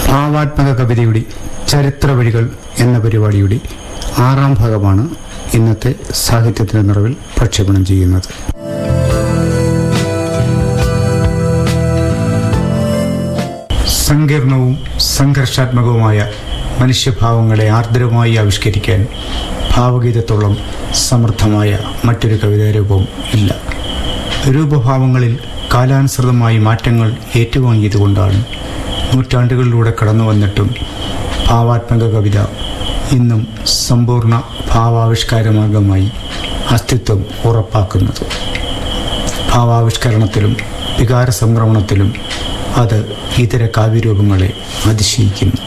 ഭാവാത്മക കവിതയുടെ ചരിത്ര വഴികൾ എന്ന പരിപാടിയുടെ ആറാം ഭാഗമാണ് ഇന്നത്തെ സാഹിത്യത്തിന്റെ നിറവിൽ പ്രക്ഷേപണം ചെയ്യുന്നത് സങ്കീർണവും സംഘർഷാത്മകവുമായ മനുഷ്യഭാവങ്ങളെ ആർദ്രമായി ആവിഷ്കരിക്കാൻ ഭാവഗീതത്തോളം സമൃദ്ധമായ മറ്റൊരു കവിതാരൂപം ഇല്ല രൂപഭാവങ്ങളിൽ കാലാനുസൃതമായി മാറ്റങ്ങൾ ഏറ്റുവാങ്ങിയതുകൊണ്ടാണ് നൂറ്റാണ്ടുകളിലൂടെ കടന്നു വന്നിട്ടും ഭാവാത്മക കവിത ഇന്നും സമ്പൂർണ്ണ ഭാവാവിഷ്കാര മാർഗമായി അസ്തിത്വം ഉറപ്പാക്കുന്നത് ഭാവാവിഷ്കരണത്തിലും വികാര സംക്രമണത്തിലും അത് ഇതര കാവ്യരൂപങ്ങളെ അതിശയിക്കുന്നു